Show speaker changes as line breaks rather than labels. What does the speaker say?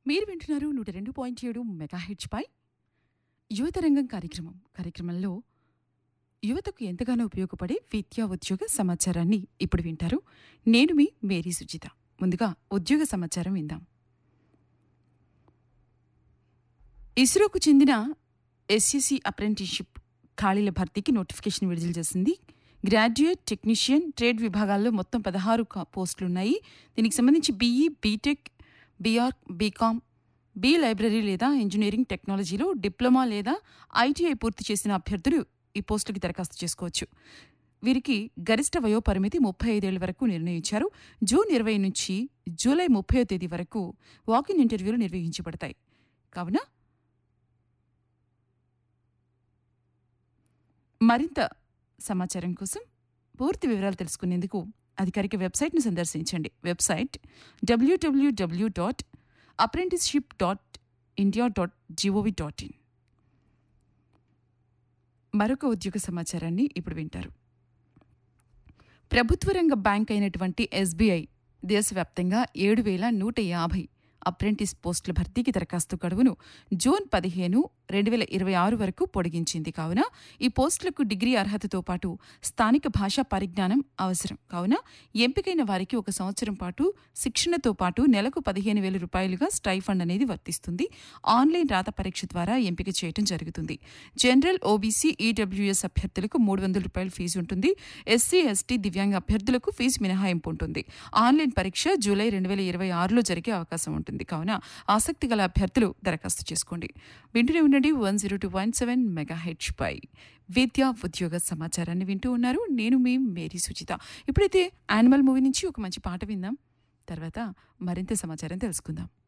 మీరు వింటున్నారు నూట రెండు పాయింట్ ఏడు మెగాహెచ్ పై యువత రంగం కార్యక్రమం కార్యక్రమంలో యువతకు ఎంతగానో ఉపయోగపడే విద్యా ఉద్యోగ సమాచారాన్ని ఇప్పుడు వింటారు నేను మీ మేరీ సుజిత ముందుగా ఉద్యోగ సమాచారం విందాం ఇస్రోకు చెందిన ఎస్ఎస్సి అప్రెంటిస్షిప్ ఖాళీల భర్తీకి నోటిఫికేషన్ విడుదల చేసింది గ్రాడ్యుయేట్ టెక్నీషియన్ ట్రేడ్ విభాగాల్లో మొత్తం పదహారు కా- పోస్టులున్నాయి దీనికి సంబంధించి BE BTech BR BCom B library లేదా ఇంజనీరింగ్ టెక్నాలజీలో డిప్లొమా లేదా ఐటీఐ పూర్తి చేసిన అభ్యర్థులు ఈ పోస్టులకి దరఖాస్తు చేసుకోవచ్చు వీరికి గరిష్ట వయో పరిమితి ముప్పై ఐదేళ్ల వరకు నిర్ణయించారు జూన్ ఇరవై నుంచి జూలై ముప్పై తేదీ వరకు వాకిన్ ఇంటర్వ్యూలు నిర్వహించబడతాయి కావున మరింత సమాచారం కోసం పూర్తి వివరాలు తెలుసుకునేందుకు అధికారిక వెబ్సైట్ను సందర్శించండి వెబ్సైట్ డబ్ల్యూడబ్ల్యూడబ్ల్యూ dot apprenticeship dot India dot gov dot in మరొక ఉద్యోగ సమాచారాన్ని ఇప్పుడు వింటారు ప్రభుత్వ రంగ బ్యాంక్ అయినటువంటి ఎస్బీఐ దేశవ్యాప్తంగా ఏడు వేల నూట యాభై అప్రెంటిస్ పోస్టుల భర్తీకి దరఖాస్తు గడువును జూన్ పదిహేను రెండు వేల ఇరవై ఆరు వరకు పొడిగించింది కావున ఈ పోస్టులకు డిగ్రీ అర్హతతో పాటు స్థానిక భాషా పరిజ్ఞానం అవసరం కావున ఎంపికైన వారికి ఒక సంవత్సరం పాటు శిక్షణతో పాటు నెలకు పదిహేను వేల రూపాయలుగా స్టైఫండ్ అనేది వర్తిస్తుంది ఆన్లైన్ రాత పరీక్ష ద్వారా ఎంపిక చేయడం జరుగుతుంది జనరల్ ఓబీసీ ఈడబ్ల్యూఎస్ అభ్యర్థులకు మూడు వందల రూపాయల ఫీజు ఉంటుంది ఎస్సీ ఎస్టీ దివ్యాంగ అభ్యర్థులకు ఫీజు మినహాయింపు ఉంటుంది ఆన్లైన్ పరీక్ష జూలై రెండు వేల ఇరవై ఆరులో జరిగే అవకాశం ఉంటుంది కావున ఆసక్తి గల అభ్యర్థులు దరఖాస్తు చేసుకోండి వింటూనే ఉండండి one zero two point seven mega H పై విద్యా ఉద్యోగ సమాచారాన్ని వింటూ ఉన్నారు నేను మీ మేరీ సుచిత ఇప్పుడైతే యానిమల్ మూవీ నుంచి ఒక మంచి పాట విందాం తర్వాత మరింత సమాచారం తెలుసుకుందాం